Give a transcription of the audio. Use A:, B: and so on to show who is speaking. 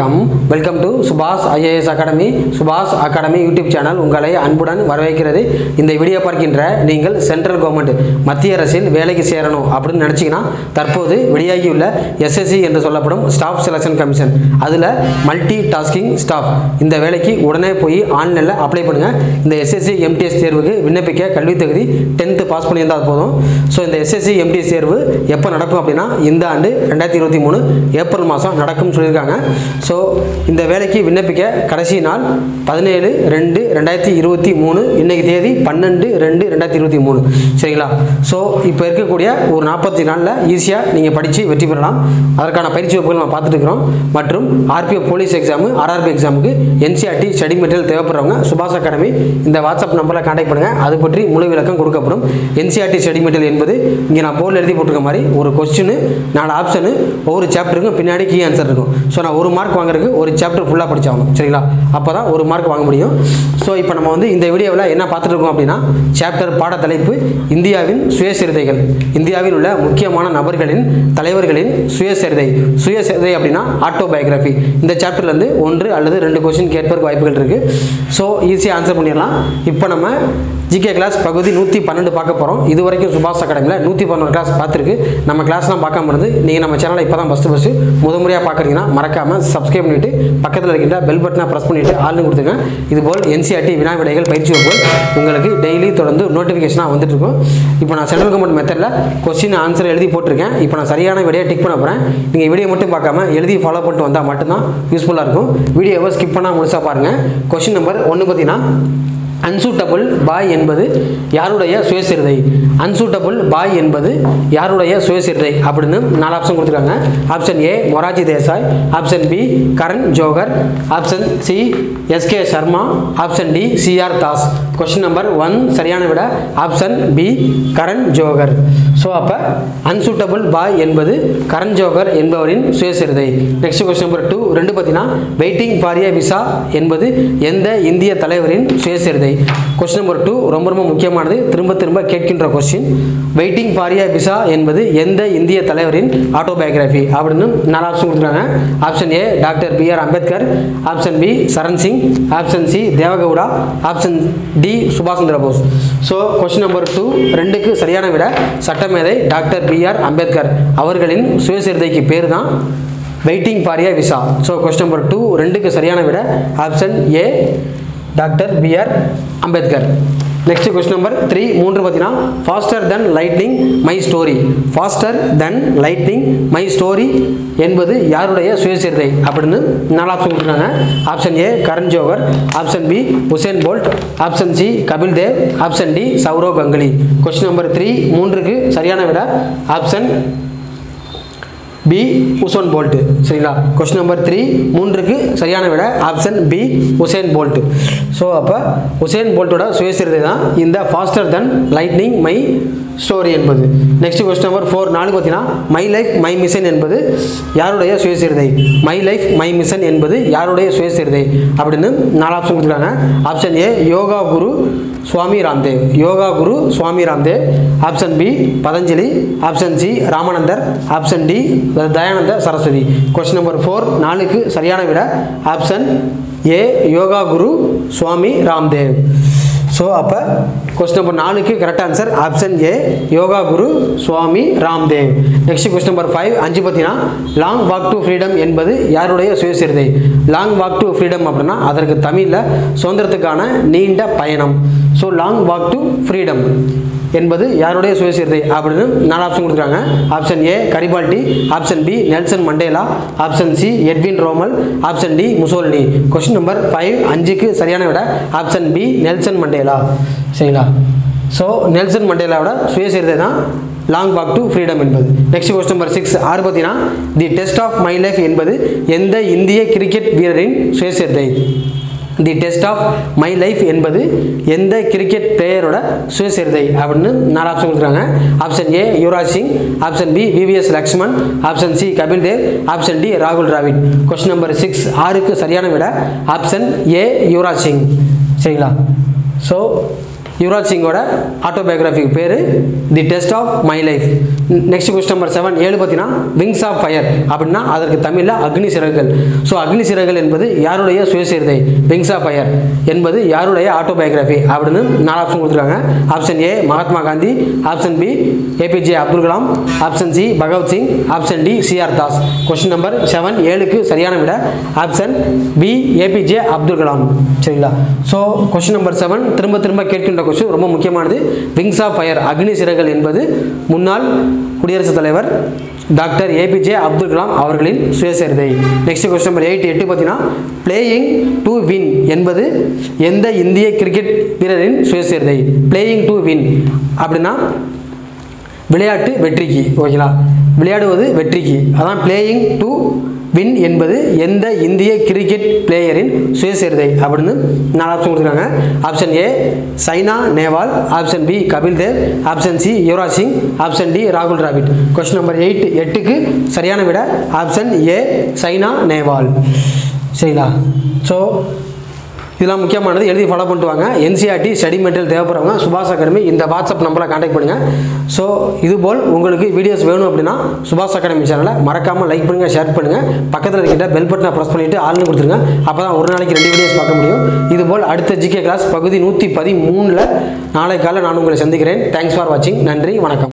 A: வணக்கம் welcome to Subash IAS academy Subash academy YouTube channel உங்களை அன்புடன் வரவேற்கிறது இந்த வீடியோ பார்க்கின்ற நீங்கள் சென்ட்ரல் கவர்மெண்ட் மத்திய அரசில் வேலைக்கு சேரணும் அப்படின்னு நினச்சிங்கன்னா தற்போது வெளியாகியுள்ள எஸ்எஸ்சி என்று சொல்லப்படும் ஸ்டாஃப் செலெக்ஷன் கமிஷன் அதில் மல்டி டாஸ்கிங் ஸ்டாஃப் இந்த வேலைக்கு உடனே போய் ஆன்லைனில் அப்ளை பண்ணுங்கள் இந்த எஸ்எஸ்சி எம்டிஎஸ் தேர்வுக்கு விண்ணப்பிக்க கல்வி தகுதி டென்த்து பாஸ் பண்ணியிருந்தால் போதும் ஸோ இந்த எஸ்எஸ்சி எம்டிஎஸ் தேர்வு எப்போ நடக்கும் அப்படின்னா இந்த ஆண்டு ரெண்டாயிரத்தி இருபத்தி மூணு ஏப்ரல் மாதம் நடக்கும்னு சொல்லியிருக்காங்க ஸோ இந்த வேலைக்கு விண்ணப்பிக்க கடைசி நாள் பதினேழு ரெண்டு ரெண்டாயிரத்தி இருபத்தி மூணு இன்னைக்கு தேதி பன்னெண்டு ரெண்டு ரெண்டாயிரத்தி இருபத்தி மூணு சரிங்களா ஸோ இப்போ இருக்கக்கூடிய ஒரு நாற்பத்தி நாளில் ஈஸியாக நீங்கள் படித்து வெற்றி பெறலாம் அதற்கான பயிற்சி வகுப்புகள் நம்ம பார்த்துட்டு இருக்கிறோம் மற்றும் ஆர்பிஎஃப் போலீஸ் எக்ஸாமு ஆர்ஆர்பி எக்ஸாமுக்கு என்சிஆர்டி ஸ்டடி மெட்டீரியல் தேவைப்படுறவங்க சுபாஷ் அகாடமி இந்த வாட்ஸ்அப் நம்பரில் கான்டாக்ட் பண்ணுங்கள் அது பற்றி முழு விளக்கம் கொடுக்கப்படும் என்சிஆர்டி ஸ்டடி மெட்டீரியல் என்பது இங்கே நான் போர்டில் எழுதி போட்டிருக்க மாதிரி ஒரு கொஸ்டின் நாலு ஆப்ஷனு ஒவ்வொரு சாப்டருக்கும் பின்னாடி கீ ஆன்சர் இருக்கும் ஸோ நான் ஒரு மார்க் வாங்குறதுக்கு ஒரு சாப்டர் ஃபுல்லாக படிச்சாகணும் சரிங்களா அப்போ தான் ஒரு மார்க் வாங்க முடியும் ஸோ இப்போ நம்ம வந்து இந்த வீடியோவில் என்ன பார்த்துட்டு இருக்கோம் அப்படின்னா சாப்டர் பாட தலைப்பு இந்தியாவின் சுயசரிதைகள் இந்தியாவில் உள்ள முக்கியமான நபர்களின் தலைவர்களின் சுயசரிதை சுயசரிதை அப்படின்னா ஆட்டோபயோகிராஃபி இந்த சாப்டர்லேருந்து ஒன்று அல்லது ரெண்டு கொஸ்டின் கேட்பதற்கு வாய்ப்புகள் இருக்குது ஸோ ஈஸியாக ஆன்சர் பண்ணிடலாம் இப்போ நம்ம ஜிகே கிளாஸ் பகுதி நூற்றி பன்னெண்டு பார்க்க போகிறோம் இது வரைக்கும் சுபாஷ் அகாடமியில் நூற்றி பன்னெண்டு கிளாஸ் பார்த்துருக்கு நம்ம கிளாஸ்லாம் பார்க்காம இருந்து நீங்கள் நம்ம சேனலை இப்போ தான் ஃபஸ்ட்டு ஃபஸ்ட்டு முத முறையாக பார்க்குறீங்கன்னா மறக்காமல் சப்ஸ்கிரைப் பண்ணிவிட்டு பக்கத்தில் இருக்கின்ற பெல் பட்டனை ப்ரெஸ் பண்ணிவிட்டு ஆள்னு கொடுத்துங்க இதுபோல் என்சிஆர்டி வினா விடைகள் பயிற்சி வகுப்புகள் உங்களுக்கு டெய்லி தொடர்ந்து நோட்டிஃபிகேஷனாக வந்துட்டு இருக்கும் இப்போ நான் சென்ட்ரல் கவர்மெண்ட் மெத்தடில் கொஸ்டின் ஆன்சர் எழுதி போட்டிருக்கேன் இப்போ நான் சரியான விடையை டிக் பண்ண போகிறேன் நீங்கள் வீடியோ மட்டும் பார்க்காம எழுதி ஃபாலோ பண்ணிட்டு வந்தால் மட்டும்தான் யூஸ்ஃபுல்லாக இருக்கும் வீடியோவை ஸ்கிப் பண்ணால் முழுசாக பாருங்கள் கொஸ்டின் நம்பர் ஒன்று பார்த்தீங்கன்னா அன்சூட்டபிள் பாய் என்பது யாருடைய சுயசரிதை அன்சூட்டபிள் பாய் என்பது யாருடைய சுயசரிதை அப்படின்னு நாலு ஆப்ஷன் கொடுத்துருக்காங்க option A Morarji Desai option B Karan Johar option C SK Sharma option D CR Das question number one சரியான விட option B Karan Johar so அப்போ அன்சூட்டபிள் பாய் என்பது கரண் ஜோகர் என்பவரின் சுயசரிதை நெக்ஸ்ட் கொஸ்டின் நம்பர் டூ ரெண்டு பார்த்தீங்கன்னா வெயிட்டிங் ஃபார் ஏ விசா என்பது எந்த இந்திய தலைவரின் சுயசரிதை கொஸ்டின் நம்பர் டூ ரொம்ப ரொம்ப முக்கியமானது திரும்ப திரும்ப கேட்கின்ற question waiting for a visa என்பது எந்த இந்திய தலைவரின் ஆட்டோபயோகிராஃபி அப்படின்னு நாலு ஆப்ஷன் கொடுத்துருக்காங்க option A doctor B R Ambedkar option B Charan Singh option C Devegowda option D சுபாஷ் Chandra Bose so question number two ரெண்டுக்கு சரியான விட சட்டமேதை டாக்டர் பி ஆர் அம்பேத்கர் அவர்களின் சுயசரிதைக்கு பேர் தான் waiting for a visa so question number two ரெண்டுக்கு சரியான விட option A doctor B R Ambedkar next question number three மூன்று பார்த்தீங்கன்னா faster than lightning my story faster than lightning my story என்பது யாருடைய சுயசரிதை அப்படின்னு நாலு ஆப்ஷன் கொடுத்துருக்காங்க option A Karan Johar option B Usain Bolt option C Kapil Dev option D Sourav Ganguly question number three மூன்றுக்கு சரியான விட ஆப்ஷன் பி உசோன் போல்ட்டு சரிங்களா கொஸ்டின் நம்பர் த்ரீ மூன்றுக்கு சரியான விட option B Usain Bolt so அப்போ உசேன் போல்ட்டோட சுயசரிதை தான் இந்த faster than lightning my story என்பது நெக்ஸ்ட் கொஸ்டின் நம்பர் ஃபோர் நாலு பார்த்தீங்கன்னா மை லைஃப் மை மிஷன் என்பது யாருடைய சுயசரிதை மை லைஃப் மை மிஷன் என்பது யாருடைய சுயசரிதை அப்படின்னு நாலு ஆப்ஷன் கொடுத்துருக்காங்க option A yoga guru Swami Ramdev yoga guru Swami Ramdev option B Patanjali option C Ramanandar option D Dayananda Saraswati question number four நாலுக்கு சரியான விட option A yoga guru Swami Ramdev so அப்போ கொஸ்டின் நம்பர் நாலுக்கு correct answer option A yoga guru Swami Ramdev next question number five அஞ்சு பார்த்தீங்கன்னா long walk to freedom என்பது யாருடைய சுயசரிதை லாங் வாக் டு ஃப்ரீடம் அப்படின்னா அதற்கு தமிழில் சுதந்திரத்துக்கான நீண்ட பயணம் so long walk to freedom என்பது யாருடைய சுயசரிதை அப்படின்னு நாலு ஆப்ஷன் கொடுத்துருக்காங்க option A Garibaldi option B Nelson Mandela option C Edwin Rommel option D Mussolini question number five அஞ்சுக்கு சரியான விட ஆப்ஷன் பி நெல்சன் மண்டேலா சரிங்களா ஸோ நெல்சன் மண்டேலாவோட சுயசரிதை தான் லாங் வாக் டு ஃப்ரீடம் என்பது நெக்ஸ்ட் கொஸ்டின் நம்பர் சிக்ஸ் ஆறு பார்த்தீங்கன்னா the test of my life என்பது எந்த இந்திய கிரிக்கெட் வீரரின் சுயசரிதை the test of my life என்பது எந்த கிரிக்கெட் பிளேயரோட சுயசரிதை அப்படின்னு நாலு ஆப்ஷன் கொடுக்குறாங்க option A Yuvraj Singh option B VVS Laxman option C Kapil Dev option D ராகுல் டிராவிட் கொஸ்டின் நம்பர் சிக்ஸ் ஆறுக்கு சரியான விட ஆப்ஷன் ஏ யுவராஜ் சிங் சரிங்களா ஸோ யுவராஜ் சிங்கோட ஆட்டோபயோகிராஃபி பேர் the test of my life next question number seven ஏழு பார்த்தீங்கன்னா விங்ஸ் ஆஃப் ஃபயர் அப்படின்னா அதற்கு தமிழில் அக்னி சிறகுகள் ஸோ அக்னி சிறகுகள் என்பது யாருடைய சுயசரிதை விங்ஸ் ஆஃப் ஃபயர் என்பது யாருடைய ஆட்டோபயோகிராஃபி அப்படின்னு நாலு ஆப்ஷன் கொடுத்துருக்காங்க option A Mahatma Gandhi option B APJ Abdul Kalam option C Bhagat Singh option D CR Das question number seven ஏழுக்கு சரியான விட option B APJ Abdul Kalam சரிங்களா ஸோ கொஸ்டின் நம்பர் செவன் திரும்ப திரும்ப கேட்கின்ற கொஸ்டின் ரொம்ப முக்கியமானது விங்ஸ் ஆஃப் ஃபயர் அக்னி சிறகுகள் என்பது முன்னாள் குடியரசுத் தலைவர் டாக்டர் ஏபிஜே அப்துல் கலாம் அவர்களின் சுயசரிதை நெக்ஸ்ட் கொஸ்டின் நம்பர் எயிட் எட்டு பார்த்தீங்கன்னா பிளேயிங் டு வின் என்பது எந்த இந்திய கிரிக்கெட் வீரரின் சுயசரிதை பிளேயிங் டு வின் அப்படின்னா விளையாட்டு வெற்றிக்கு ஓகேங்களா விளையாடுவது வெற்றிக்கு அதான் பிளேயிங் டு வின் என்பது எந்த இந்திய கிரிக்கெட் பிளேயரின் சுயசரிதை அப்படின்னு நாலு ஆப்ஷன் கொடுத்துருக்காங்க option A Saina Nehwal option B Kapil Dev option C Yuvraj Singh option D ராகுல் டிராவிட் கொஸ்டின் நம்பர் எயிட் எட்டுக்கு சரியான விட ஆப்ஷன் ஏ சைனா நேவால் சரிங்களா ஸோ இதெல்லாம் முக்கியமானது எழுதி ஃபாலோ பண்ணிட்டு வாங்க என்சிஆர்டி ஸ்டடி மெட்டீரியல் தேவைப்படுறவங்க சுபாஷ் அகாடமி இந்த வாட்ஸ்அப் நம்பரை காண்டாக்ட் பண்ணுங்கள் ஸோ இதுபோல் உங்களுக்கு வீடியோஸ் வேணும் அப்படின்னா சுபாஷ் அகாடமி சேனலை மறக்காமல் லைக் பண்ணுங்கள் ஷேர் பண்ணுங்கள் பக்கத்தில் இருக்கின்ற பெல் பட்டனை ப்ரெஸ் பண்ணிவிட்டு ஆள்னு கொடுத்துருங்க அப்போ தான் ஒரு நாளைக்கு ரெண்டு வீடியோஸ் பார்க்க முடியும் இதுபோல் அடுத்த ஜிகே கிளாஸ் பகுதி நூற்றி பதிமூணில் நாளை காலை நான் உங்களை சந்திக்கிறேன் தேங்க்ஸ் ஃபார் வாட்சிங் நன்றி வணக்கம்